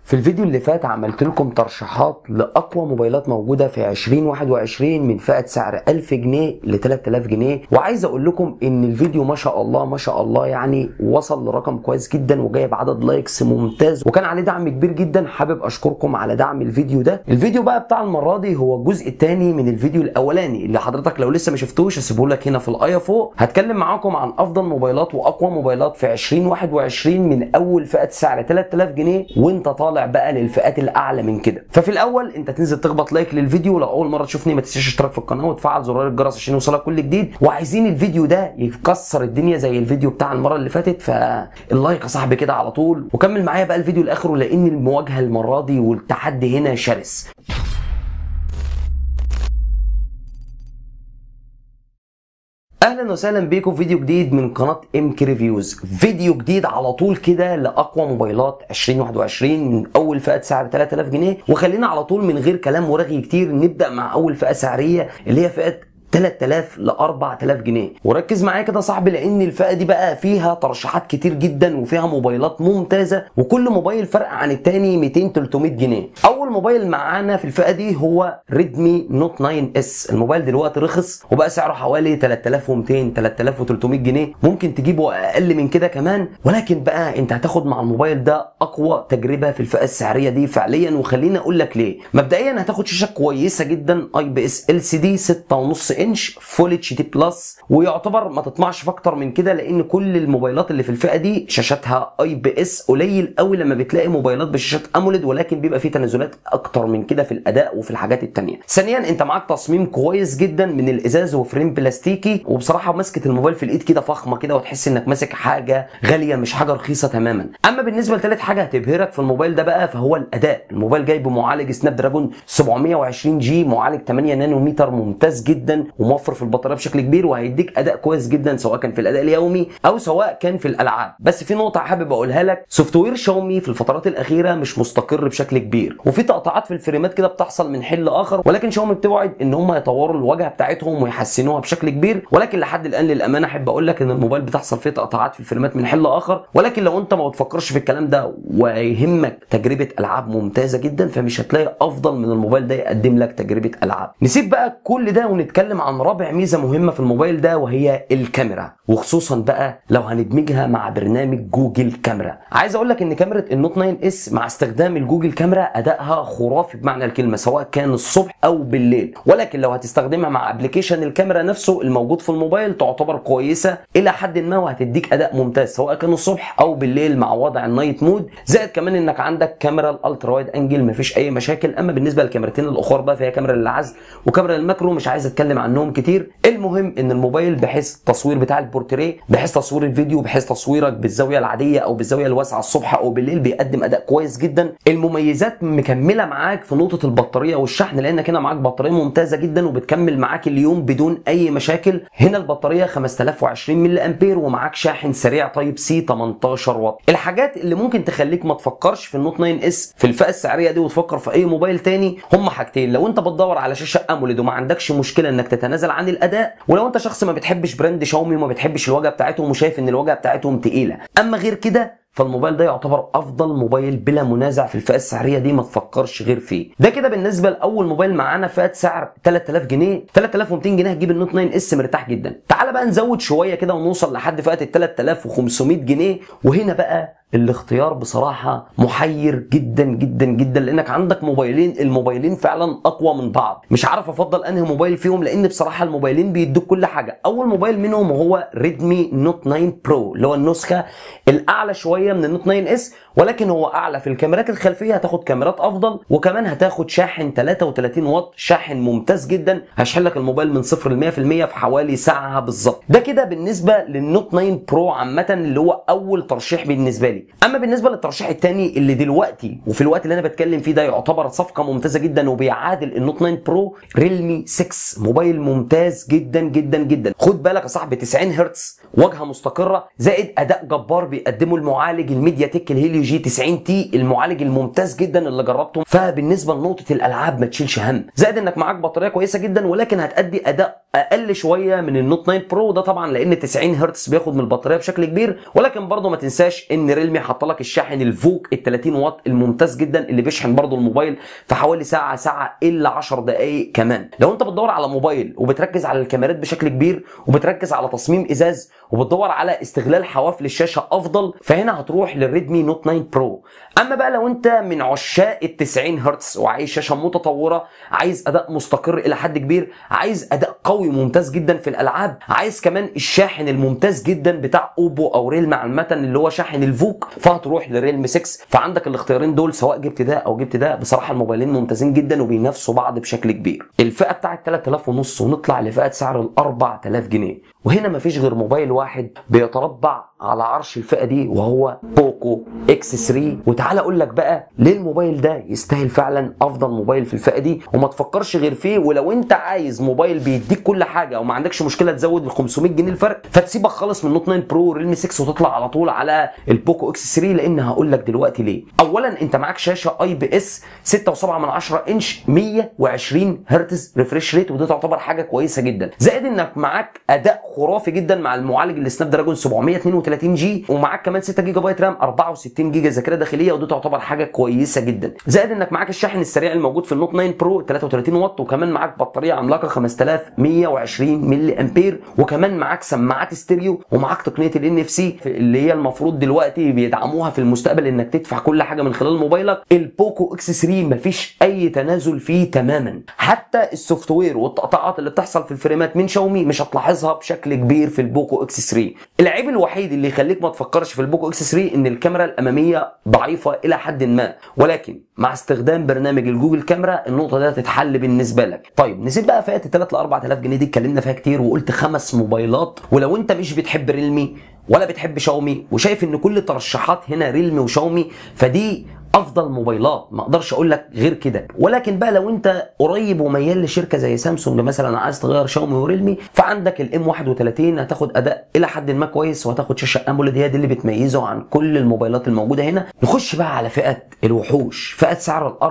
في الفيديو اللي فات عملت لكم ترشيحات لاقوى موبايلات موجوده في 2021 من فئه سعر 1000 جنيه ل 3000 جنيه وعايز اقول لكم ان الفيديو ما شاء الله ما شاء الله يعني وصل لرقم كويس جدا وجايب عدد لايكس ممتاز وكان عليه دعم كبير جدا حابب اشكركم على دعم الفيديو ده الفيديو بقى بتاع المره دي هو الجزء الثاني من الفيديو الاولاني اللي حضرتك لو لسه ما شفتوش هسيبه لك هنا في الايه فوق هتكلم معاكم عن افضل موبايلات واقوى موبايلات في 2021 من اول فئه سعر 3000 جنيه وانت طالع بقى للفئات الاعلى من كده ففي الاول انت تنزل تخبط لايك للفيديو لو اول مره تشوفني ما تنساش اشتراك في القناه وتفعل زرار الجرس عشان يوصلك كل جديد وعايزين الفيديو ده يكسر الدنيا زي الفيديو بتاع المره اللي فاتت فاللايك يا صاحبي كده على طول وكمل معايا بقى الفيديو لاخره لان المواجهه المره دي والتحدي هنا شرس اهلا وسهلا بيكم في فيديو جديد من قناه ام كي ريفيوز فيديو جديد على طول كده لاقوى موبايلات 2021 من اول فئه سعر 3000 جنيه وخلينا على طول من غير كلام ورغي كتير نبدا مع اول فئه سعريه اللي هي فئه 3000 ل 4000 جنيه وركز معايا كده يا صاحبي لان الفئه دي بقى فيها ترشيحات كتير جدا وفيها موبايلات ممتازه وكل موبايل فرق عن التاني 200 300 جنيه اول موبايل معانا في الفئه دي هو ريدمي نوت 9 اس الموبايل دلوقتي رخص وبقى سعره حوالي 3200 3300 جنيه ممكن تجيبه اقل من كده كمان ولكن بقى انت هتاخد مع الموبايل ده اقوى تجربه في الفئه السعريه دي فعليا وخليني اقول لك ليه مبدئيا هتاخد شاشه كويسه جدا اي بي اس ال سي دي 6.5 انش فول اتش دي بلس ويعتبر ما تطمعش في اكتر من كده لان كل الموبايلات اللي في الفئه دي شاشاتها اي بي اس قليل قوي لما بتلاقي موبايلات بشاشات اموليد ولكن بيبقى فيه تنازلات اكتر من كده في الاداء وفي الحاجات التانية ثانيا انت معاك تصميم كويس جدا من الازاز وفريم بلاستيكي وبصراحه ماسكه الموبايل في الايد كده فخمه كده وتحس انك ماسك حاجه غاليه مش حاجه رخيصه تماما اما بالنسبه لثالث حاجه هتبهرك في الموبايل ده بقى فهو الاداء الموبايل جاي بمعالج سناب دراجون 720 جي معالج 8 نانومتر ممتاز جدا وموفر في البطاريه بشكل كبير وهيديك اداء كويس جدا سواء كان في الاداء اليومي او سواء كان في الالعاب بس في نقطه حابب اقولها لك سوفت وير شاومي في الفترات الاخيره مش مستقر بشكل كبير وفي تقطعات في الفريمات كده بتحصل من حين لاخر ولكن شاومي بتوعد ان هم يطوروا الواجهه بتاعتهم ويحسنوها بشكل كبير ولكن لحد الان للامانه احب اقول لك ان الموبايل بتحصل فيه تقطعات في الفريمات من حين لاخر ولكن لو انت ما بتفكرش في الكلام ده ويهمك تجربه العاب ممتازه جدا فمش هتلاقي افضل من الموبايل ده يقدم لك تجربه العاب نسيب بقى كل ده ونتكلم عن رابع ميزه مهمه في الموبايل ده وهي الكاميرا وخصوصا بقى لو هندمجها مع برنامج جوجل كاميرا عايز اقول لك ان كاميرا النوت 9 اس مع استخدام الجوجل كاميرا ادائها خرافي بمعنى الكلمه سواء كان الصبح او بالليل ولكن لو هتستخدمها مع ابلكيشن الكاميرا نفسه الموجود في الموبايل تعتبر كويسه الى حد ما وهتديك اداء ممتاز سواء كان الصبح او بالليل مع وضع النايت مود زائد كمان انك عندك كاميرا الالترا وايد انجل مفيش اي مشاكل اما بالنسبه للكاميرتين الاخرى بقى فهي كاميرا للعزل وكاميرا الماكرو مش عايز اتكلم عنهم كتير المهم ان الموبايل بحيث التصوير بتاع البورتريه بحيث تصوير الفيديو بحيث تصويرك بالزاويه العاديه او بالزاويه الواسعه الصبح او بالليل بيقدم اداء كويس جدا المميزات مكمله معاك في نقطه البطاريه والشحن لانك هنا معاك بطاريه ممتازه جدا وبتكمل معاك اليوم بدون اي مشاكل هنا البطاريه 5020 ملي امبير ومعاك شاحن سريع تايب سي 18 واط الحاجات اللي ممكن تخليك ما تفكرش في النوت 9 اس في الفئه السعريه دي وتفكر في اي موبايل تاني هم حاجتين لو انت بتدور على شاشه اموليد وما عندكش مشكله انك تتنازل عن الاداء ولو انت شخص ما بتحبش براند شاومي وما بتحبش الواجهه بتاعتهم وشايف ان الواجهه بتاعتهم تقيله اما غير كده فالموبايل ده يعتبر افضل موبايل بلا منازع في الفئه السعريه دي ما تفكرش غير فيه ده كده بالنسبه لاول موبايل معانا فئه سعر 3000 جنيه 3200 جنيه هتجيب النوت 9 اس مرتاح جدا تعال بقى نزود شويه كده ونوصل لحد فئه ال 3500 جنيه وهنا بقى الاختيار بصراحة محير جدا جدا جدا لانك عندك موبايلين الموبايلين فعلا اقوى من بعض مش عارف افضل انهي موبايل فيهم لان بصراحة الموبايلين بيدوك كل حاجة اول موبايل منهم هو ريدمي نوت 9 برو اللي هو النسخة الاعلى شوية من النوت 9 اس ولكن هو اعلى في الكاميرات الخلفية هتاخد كاميرات افضل وكمان هتاخد شاحن 33 واط شاحن ممتاز جدا هشحن لك الموبايل من 0 ل 100% في حوالي ساعة بالظبط ده كده بالنسبة للنوت 9 برو عامة اللي هو اول ترشيح بالنسبة لي اما بالنسبه للترشيح الثاني اللي دلوقتي وفي الوقت اللي انا بتكلم فيه ده يعتبر صفقه ممتازه جدا وبيعادل النوت 9 برو ريلمي 6 موبايل ممتاز جدا جدا جدا خد بالك يا صاحبي 90 هرتز واجهه مستقره زائد اداء جبار بيقدمه المعالج الميديا تك الهيليو جي 90 تي المعالج الممتاز جدا اللي جربته فبالنسبه لنقطه الالعاب ما تشيلش هم زائد انك معاك بطاريه كويسه جدا ولكن هتأدي اداء اقل شويه من النوت 9 برو ده طبعا لان 90 هرتز بياخد من البطاريه بشكل كبير ولكن برضه ما تنساش ان ريلمي حاط لك الشاحن الفوك ال 30 واط الممتاز جدا اللي بيشحن برضه الموبايل في حوالي ساعه ساعه الا 10 دقائق كمان لو انت بتدور على موبايل وبتركز على الكاميرات بشكل كبير وبتركز على تصميم ازاز وبتدور على استغلال حواف للشاشه افضل فهنا هتروح للريدمي نوت 9 برو اما بقى لو انت من عشاق ال 90 هرتز وعايز شاشه متطوره عايز اداء مستقر الى حد كبير عايز اداء قوي ممتاز جدا في الالعاب عايز كمان الشاحن الممتاز جدا بتاع اوبو او ريلمي عامه اللي هو شاحن الفوك فهتروح لريلمي 6 فعندك الاختيارين دول سواء جبت ده او جبت ده بصراحه الموبايلين ممتازين جدا وبينافسوا بعض بشكل كبير الفئه بتاعت 3000 ونص ونطلع لفئه سعر ال 4000 جنيه وهنا مفيش غير موبايل واحد بيتربع على عرش الفئه دي وهو بوكو اكس 3 وتعالى اقول لك بقى ليه الموبايل ده يستاهل فعلا افضل موبايل في الفئه دي وما تفكرش غير فيه ولو انت عايز موبايل بيديك كل حاجه وما عندكش مشكله تزود ال 500 جنيه الفرق فتسيبك خالص من نوت 9 برو وريلمي 6 وتطلع على طول على البوكو اكس 3 لان هقول لك دلوقتي ليه اولا انت معاك شاشه اي بي اس 6.7 من 10 انش 120 هرتز ريفريش ريت ودي تعتبر حاجه كويسه جدا زائد انك معاك اداء خرافي جدا مع المعالج السناب دراجون 732 جي ومعاك كمان 6 جيجا بايت رام 64 جيجا ذاكره داخليه ودي تعتبر حاجه كويسه جدا زائد انك معاك الشاحن السريع الموجود في النوت 9 برو 33 واط وكمان معاك بطاريه عملاقه 5120 ملي امبير وكمان معاك سماعات ستيريو ومعاك تقنيه الان اف سي اللي هي المفروض دلوقتي بيدعموها في المستقبل انك تدفع كل حاجه من خلال موبايلك البوكو اكس 3 مفيش اي تنازل فيه تماما حتى السوفت وير والتقطعات اللي بتحصل في الفريمات من شاومي مش هتلاحظها بشكل كبير في البوكو اكس 3 العيب الوحيد اللي يخليك ما تفكرش في البوكو اكس 3 ان الكاميرا الاماميه ضعيفه الى حد ما ولكن مع استخدام برنامج الجوجل كاميرا النقطه دي هتتحل بالنسبه لك طيب نسيب بقى فئه ال 3 ل 4000 جنيه دي اتكلمنا فيها كتير وقلت خمس موبايلات ولو انت مش بتحب ريلمي ولا بتحب شاومي وشايف ان كل الترشحات هنا ريلمي وشاومي فدي افضل موبايلات ما اقدرش اقول لك غير كده ولكن بقى لو انت قريب وميال لشركه زي سامسونج مثلا عايز تغير شاومي وريلمي فعندك الام 31 هتاخد اداء الى حد ما كويس وهتاخد شاشه اموليد هي دي اللي بتميزه عن كل الموبايلات الموجوده هنا نخش بقى على فئه الوحوش فئه سعر ال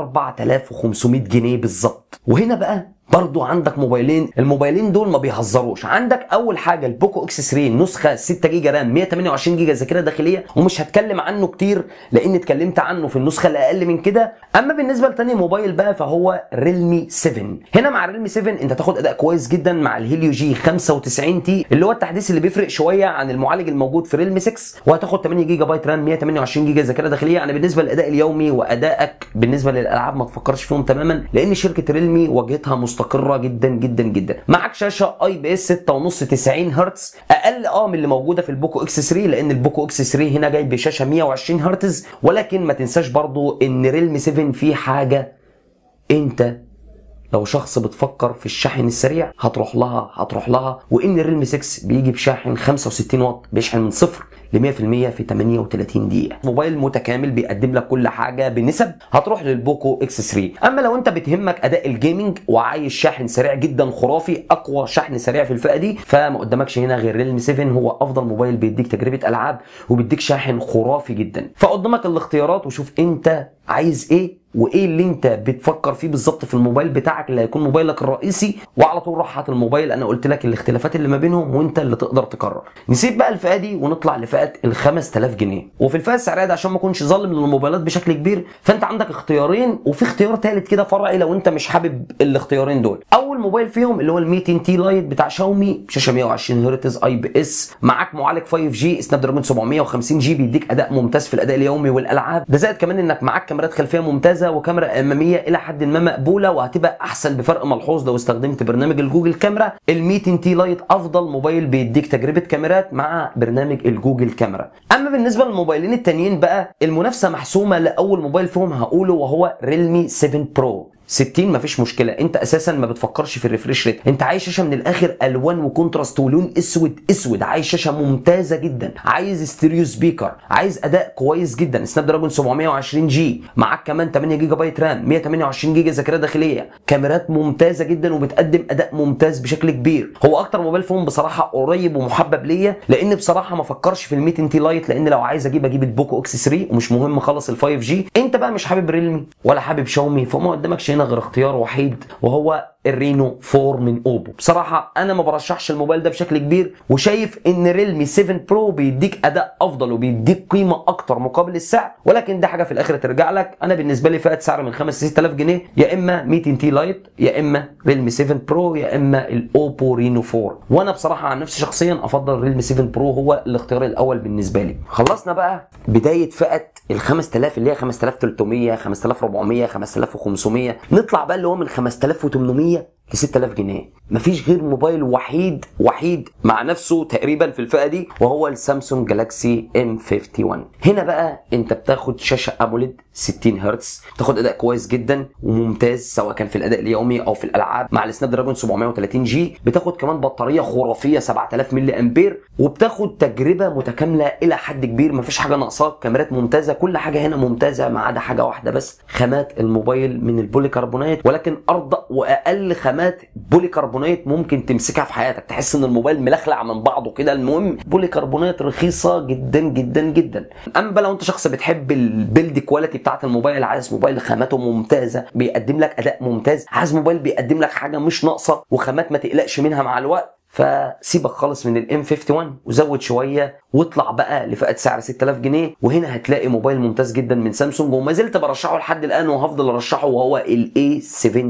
4500 جنيه بالظبط وهنا بقى برضو عندك موبايلين الموبايلين دول ما بيهزروش عندك اول حاجه البوكو اكس 3 نسخه 6 جيجا رام 128 جيجا ذاكره داخليه ومش هتكلم عنه كتير لان اتكلمت عنه في النسخه الاقل من كده اما بالنسبه لتاني موبايل بقى فهو ريلمي 7 هنا مع ريلمي 7 انت تاخد اداء كويس جدا مع الهيليو جي 95 تي اللي هو التحديث اللي بيفرق شويه عن المعالج الموجود في ريلمي 6 وهتاخد 8 جيجا بايت رام 128 جيجا ذاكره داخليه يعني بالنسبه للاداء اليومي وادائك بالنسبه للالعاب ما تفكرش فيهم تماما لان شركه ريلمي واجهتها مستقره جدا جدا جدا معاك شاشه اي بي اس 6.5 90 هرتز اقل اه من اللي موجوده في البوكو اكس 3 لان البوكو اكس 3 هنا جاي بشاشه 120 هرتز ولكن ما تنساش برضو ان ريلمي 7 فيه حاجه انت لو شخص بتفكر في الشحن السريع هتروح لها هتروح لها وان ريلمي 6 بيجي بشاحن 65 واط بيشحن من صفر ل 100% في 38 دقيقة. موبايل متكامل بيقدم لك كل حاجة بنسب هتروح للبوكو اكس 3. اما لو انت بتهمك اداء الجيمنج وعايز شاحن سريع جدا خرافي اقوى شحن سريع في الفئة دي فما قدامكش هنا غير ريلمي 7 هو افضل موبايل بيديك تجربة العاب وبيديك شاحن خرافي جدا. فقدامك الاختيارات وشوف انت عايز ايه وايه اللي انت بتفكر فيه بالظبط في الموبايل بتاعك اللي هيكون موبايلك الرئيسي وعلى طول روح هات الموبايل انا قلت لك الاختلافات اللي ما بينهم وانت اللي تقدر تقرر نسيب بقى الفئه دي ونطلع لفئه ال 5000 جنيه وفي الفئه السعريه دي عشان ما اكونش ظالم للموبايلات بشكل كبير فانت عندك اختيارين وفي اختيار ثالث كده فرعي لو انت مش حابب الاختيارين دول اول موبايل فيهم اللي هو ال 200 تي لايت بتاع شاومي شاشه 120 هرتز اي بي اس معاك معالج 5 جي سناب دراجون 750 جي بيديك اداء ممتاز في الاداء اليومي والالعاب ده زائد كمان انك معاك كاميرات خلفيه ممتازه وكاميرا اماميه الى حد ما مقبوله وهتبقى احسن بفرق ملحوظ لو استخدمت برنامج الجوجل كاميرا ال 200 تي لايت افضل موبايل بيديك تجربه كاميرات مع برنامج الجوجل كاميرا اما بالنسبه للموبايلين التانيين بقى المنافسه محسومه لاول موبايل فيهم هقوله وهو ريلمي 7 برو 60 مفيش مشكله انت اساسا ما بتفكرش في الريفريش ريت انت عايز شاشه من الاخر الوان وكونتراست ولون اسود اسود عايز شاشه ممتازه جدا عايز ستيريو سبيكر عايز اداء كويس جدا سناب دراجون 720 جي معاك كمان 8 جيجا بايت رام 128 جيجا ذاكره داخليه كاميرات ممتازه جدا وبتقدم اداء ممتاز بشكل كبير هو اكتر موبايل فيهم بصراحه قريب ومحبب ليا لان بصراحه ما فكرش في ال 100 تي لايت لان لو عايز اجيب اجيب البوكو اكس 3 ومش مهم خالص ال 5 جي انت بقى مش حابب ريلمي ولا حابب شاومي فما قدامكش هنا غير اختيار وحيد وهو الرينو 4 من اوبو بصراحه انا ما برشحش الموبايل ده بشكل كبير وشايف ان ريلمي 7 برو بيديك اداء افضل وبيديك قيمه اكتر مقابل السعر ولكن ده حاجه في الاخر ترجع لك انا بالنسبه لي فئه سعر من 5 ل 6000 جنيه يا اما 200 تي لايت يا اما ريلمي 7 برو يا اما الاوبو رينو 4 وانا بصراحه عن نفسي شخصيا افضل ريلمي 7 برو هو الاختيار الاول بالنسبه لي خلصنا بقى بدايه فئه ال 5000 اللي هي 5300 5400 5500 نطلع بقى اللي هو من 5800 ل 6000 جنيه مفيش غير موبايل وحيد وحيد مع نفسه تقريبا في الفئه دي وهو السامسونج جالاكسي ام 51 هنا بقى انت بتاخد شاشه اموليد 60 هرتز تاخد اداء كويس جدا وممتاز سواء كان في الاداء اليومي او في الالعاب مع السناب دراجون 730 جي بتاخد كمان بطاريه خرافيه 7000 ملي امبير وبتاخد تجربه متكامله الى حد كبير مفيش حاجه ناقصاك كاميرات ممتازه كل حاجه هنا ممتازه ما عدا حاجه واحده بس خامات الموبايل من البوليكربونات ولكن ارضى واقل خامات بوليكربونات ممكن تمسكها في حياتك تحس ان الموبايل ملخلع من بعضه كده المهم بوليكربونات رخيصه جدا جدا جدا اما بقى لو انت شخص بتحب البيلد كواليتي بتاعت الموبايل عايز موبايل خاماته ممتازه بيقدم لك اداء ممتاز عايز موبايل بيقدم لك حاجه مش ناقصه وخامات ما تقلقش منها مع الوقت فسيبك خالص من الام 51 وزود شويه واطلع بقى لفئه سعر 6000 جنيه وهنا هتلاقي موبايل ممتاز جدا من سامسونج وما زلت برشحه لحد الان وهفضل ارشحه وهو الاي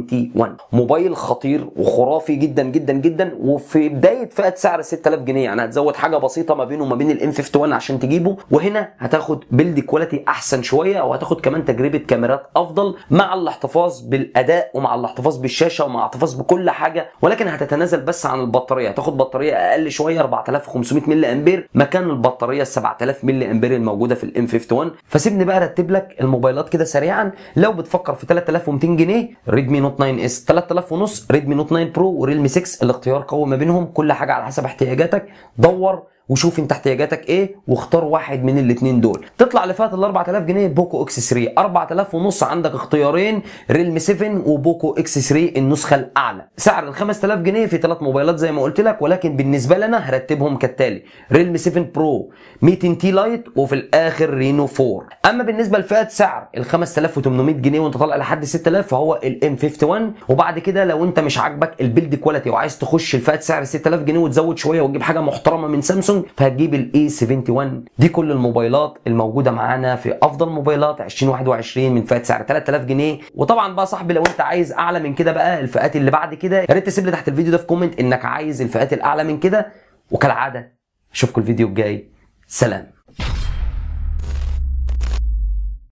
71 موبايل خطير وخرافي جدا جدا جدا وفي بدايه فئه سعر 6000 جنيه يعني هتزود حاجه بسيطه ما بينه وما بين الام 51 عشان تجيبه وهنا هتاخد بيلد كواليتي احسن شويه وهتاخد كمان تجربه كاميرات افضل مع الاحتفاظ بالاداء ومع الاحتفاظ بالشاشه ومع الاحتفاظ بكل حاجه ولكن هتتنازل بس عن البطاريه هتاخد بطاريه اقل شويه 4500 ملي امبير مكان البطاريه ال 7000 ملي امبير الموجوده في الام 51 فسيبني بقى ارتب لك الموبايلات كده سريعا لو بتفكر في 3200 جنيه ريدمي نوت 9 اس 3000 ونص ريدمي نوت 9 برو وريلمي 6 الاختيار قوي ما بينهم كل حاجه على حسب احتياجاتك دور وشوف انت احتياجاتك ايه واختار واحد من الاثنين دول تطلع لفئه ال 4000 جنيه بوكو اكس 3 4000 ونص عندك اختيارين ريلمي 7 وبوكو اكس 3 النسخه الاعلى سعر ال 5000 جنيه في ثلاث موبايلات زي ما قلت لك ولكن بالنسبه لنا هرتبهم كالتالي ريلمي 7 برو 200 تي لايت وفي الاخر رينو 4 اما بالنسبه لفئه سعر ال 5800 جنيه وانت طالع لحد 6000 فهو الام 51 وبعد كده لو انت مش عاجبك البيلد كواليتي وعايز تخش لفئه سعر 6000 جنيه وتزود شويه وتجيب حاجه محترمه من سامسونج فهتجيب الاي 71 دي كل الموبايلات الموجوده معانا في افضل موبايلات 2021 من فئه سعر 3000 جنيه وطبعا بقى صاحبي لو انت عايز اعلى من كده بقى الفئات اللي بعد كده يا ريت تسيب لي تحت الفيديو ده في كومنت انك عايز الفئات الاعلى من كده وكالعاده اشوفكم الفيديو الجاي سلام